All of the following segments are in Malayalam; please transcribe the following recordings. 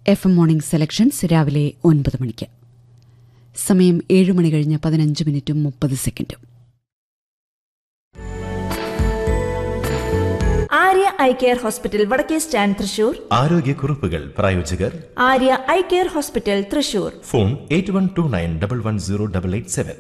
എഫ് എം മോർണിംഗ് സെലക്ഷൻസ് രാവിലെ ഒൻപത് മണിക്ക് സമയം ഏഴ് മണി കഴിഞ്ഞ് പതിനഞ്ച് മിനിറ്റും മുപ്പത് സെക്കൻഡും ആര്യ ഐ കെയർ ഹോസ്പിറ്റൽ വടക്കേ സ്റ്റാൻഡ് തൃശൂർ ആരോഗ്യക്കുറിപ്പുകൾ പ്രായോജകർ Arya eye care hospital Thrissur phone eight one two nine double one zero double eight seven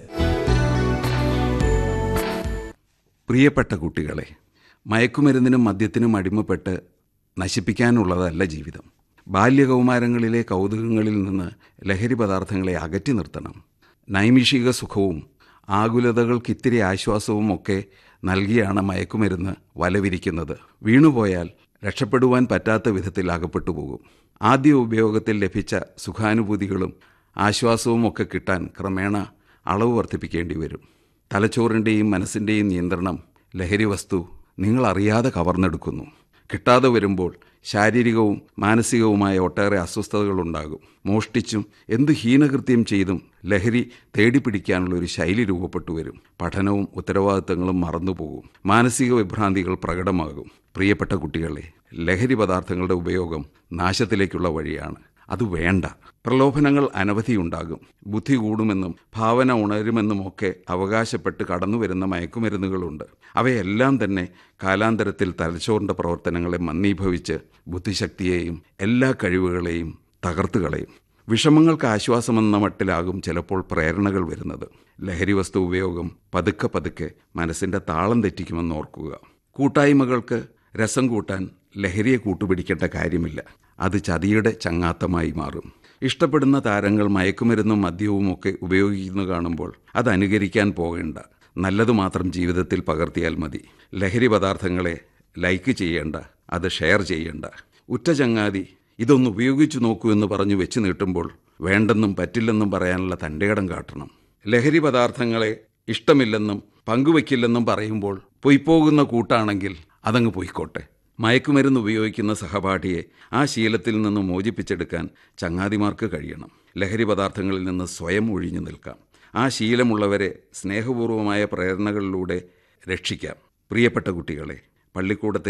പ്രിയപ്പെട്ട കുട്ടികളെ മയക്കുമരുന്നിനും മദ്യത്തിനും അടിമപ്പെട്ട് നശിപ്പിക്കാനുള്ളതല്ല ജീവിതം ബാല്യകൗമാരങ്ങളിലെ കൗതുകങ്ങളിൽ നിന്ന് ലഹരി പദാർത്ഥങ്ങളെ അകറ്റി നിർത്തണം നൈമിഷിക സുഖവും ആകുലതകൾക്കിത്തിരി ആശ്വാസവും ഒക്കെ നൽകിയാണ് മയക്കുമരുന്ന് വലവിരിക്കുന്നത് വീണുപോയാൽ രക്ഷപ്പെടുവാൻ പറ്റാത്ത വിധത്തിൽ അകപ്പെട്ടു പോകും ആദ്യ ഉപയോഗത്തിൽ ലഭിച്ച സുഖാനുഭൂതികളും ആശ്വാസവും ഒക്കെ കിട്ടാൻ ക്രമേണ അളവ് വർദ്ധിപ്പിക്കേണ്ടി വരും തലച്ചോറിൻ്റെയും മനസ്സിൻ്റെയും നിയന്ത്രണം ലഹരി വസ്തു നിങ്ങൾ അറിയാതെ കവർന്നെടുക്കുന്നു കിട്ടാതെ വരുമ്പോൾ ശാരീരികവും മാനസികവുമായ ഒട്ടേറെ അസ്വസ്ഥതകളുണ്ടാകും മോഷ്ടിച്ചും എന്ത് ഹീനകൃത്യം ചെയ്തും ലഹരി തേടിപ്പിടിക്കാനുള്ള ഒരു ശൈലി രൂപപ്പെട്ടു വരും പഠനവും ഉത്തരവാദിത്തങ്ങളും മറന്നുപോകും മാനസിക വിഭ്രാന്തികൾ പ്രകടമാകും പ്രിയപ്പെട്ട കുട്ടികളെ ലഹരി പദാർത്ഥങ്ങളുടെ ഉപയോഗം നാശത്തിലേക്കുള്ള വഴിയാണ് അത് വേണ്ട പ്രലോഭനങ്ങൾ അനവധിയുണ്ടാകും ബുദ്ധി കൂടുമെന്നും ഭാവന ഉണരുമെന്നുമൊക്കെ അവകാശപ്പെട്ട് കടന്നുവരുന്ന മയക്കുമരുന്നുകളുണ്ട് അവയെല്ലാം തന്നെ കാലാന്തരത്തിൽ തലച്ചോറിൻ്റെ പ്രവർത്തനങ്ങളെ മന്ദീഭവിച്ച് ബുദ്ധിശക്തിയെയും എല്ലാ കഴിവുകളെയും തകർത്തു കളയും വിഷമങ്ങൾക്ക് ആശ്വാസമെന്ന മട്ടിലാകും ചിലപ്പോൾ പ്രേരണകൾ വരുന്നത് ലഹരി വസ്തു ഉപയോഗം പതുക്കെ പതുക്കെ മനസ്സിൻ്റെ താളം തെറ്റിക്കുമെന്ന് ഓർക്കുക കൂട്ടായ്മകൾക്ക് രസം കൂട്ടാൻ ലഹരിയെ കൂട്ടുപിടിക്കേണ്ട കാര്യമില്ല അത് ചതിയുടെ ചങ്ങാത്തമായി മാറും ഇഷ്ടപ്പെടുന്ന താരങ്ങൾ മയക്കുമരുന്നും മദ്യവും ഒക്കെ ഉപയോഗിക്കുന്നു കാണുമ്പോൾ അത് അനുകരിക്കാൻ പോകേണ്ട നല്ലതു മാത്രം ജീവിതത്തിൽ പകർത്തിയാൽ മതി ലഹരി പദാർത്ഥങ്ങളെ ലൈക്ക് ചെയ്യേണ്ട അത് ഷെയർ ചെയ്യേണ്ട ഉറ്റ ചങ്ങാതി ഇതൊന്ന് ഉപയോഗിച്ചു നോക്കൂ എന്ന് പറഞ്ഞു വെച്ച് നീട്ടുമ്പോൾ വേണ്ടെന്നും പറ്റില്ലെന്നും പറയാനുള്ള തൻ്റെയിടം കാട്ടണം ലഹരി പദാർത്ഥങ്ങളെ ഇഷ്ടമില്ലെന്നും പങ്കുവയ്ക്കില്ലെന്നും പറയുമ്പോൾ പൊയ്പോകുന്ന കൂട്ടാണെങ്കിൽ അതങ്ങ് പൊയ്ക്കോട്ടെ മയക്കുമരുന്ന് ഉപയോഗിക്കുന്ന സഹപാഠിയെ ആ ശീലത്തിൽ നിന്ന് മോചിപ്പിച്ചെടുക്കാൻ ചങ്ങാതിമാർക്ക് കഴിയണം ലഹരി പദാർത്ഥങ്ങളിൽ നിന്ന് സ്വയം ഒഴിഞ്ഞു നിൽക്കാം ആ ശീലമുള്ളവരെ സ്നേഹപൂർവമായ പ്രേരണകളിലൂടെ രക്ഷിക്കാം പ്രിയപ്പെട്ട കുട്ടികളെ പള്ളിക്കൂടത്തിൽ